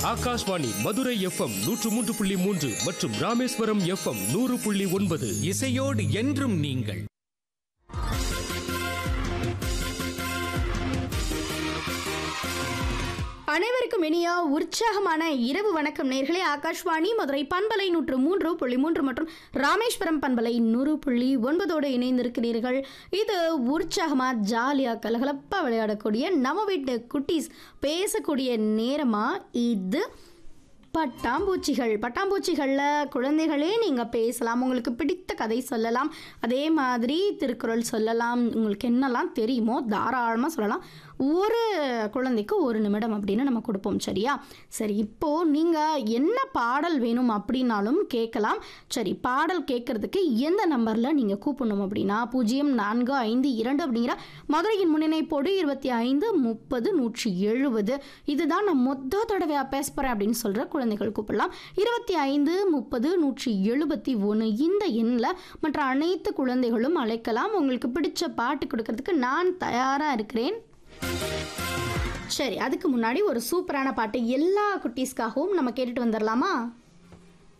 Akashvani Madurai FM நூற்று மூன்று புள்ளி மூன்று மற்றும் ராமேஸ்வரம் எஃப்எம் நூறு புள்ளி ஒன்பது இசையோடு என்றும் நீங்கள் அனைவருக்கும் இனிய உற்சாகமான இரவு வணக்கம் நேர்களே ஆகாஷ்வாணி மதுரை பண்பலை நூற்று மூன்று புள்ளி மூன்று மற்றும் ராமேஸ்வரம் பண்பலை நூறு புள்ளி ஒன்பதோடு இணைந்திருக்கிறீர்கள் இது உற்சாகமா ஜாலியா கலகலப்பா விளையாடக்கூடிய நம்ம வீட்டு குட்டீஸ் பேசக்கூடிய நேரமா இது பட்டாம்பூச்சிகள் பட்டாம்பூச்சிகளில் குழந்தைகளே நீங்கள் பேசலாம் உங்களுக்கு பிடித்த கதை சொல்லலாம் அதே மாதிரி திருக்குறள் சொல்லலாம் உங்களுக்கு என்னெல்லாம் தெரியுமோ தாராளமாக சொல்லலாம் ஒரு குழந்தைக்கு ஒரு நிமிடம் அப்படின்னு நம்ம கொடுப்போம் சரியா சரி இப்போது நீங்கள் என்ன பாடல் வேணும் அப்படின்னாலும் கேட்கலாம் சரி பாடல் கேட்குறதுக்கு எந்த நம்பரில் நீங்கள் கூப்பிடணும் அப்படின்னா பூஜ்ஜியம் நான்கு ஐந்து இரண்டு அப்படிங்கிற மதுரையின் முன்னிணைப்போடு இருபத்தி ஐந்து முப்பது நூற்றி எழுபது இதுதான் நான் மொத்த தடவையாக பேச போகிறேன் அப்படின்னு சொல்கிற குழந்தைகள் கூப்பிடலாம் இருபத்தி ஐந்து முப்பது நூற்றி எழுபத்தி ஒன்று இந்த எண்ணில் மற்ற அனைத்து குழந்தைகளும் அழைக்கலாம் உங்களுக்கு பிடிச்ச பாட்டு கொடுக்கறதுக்கு நான் தயாராக இருக்கிறேன் சரி அதுக்கு முன்னாடி ஒரு சூப்பரான பாட்டு எல்லா குட்டீஸ்க்காகவும் நம்ம கேட்டுட்டு வந்துடலாமா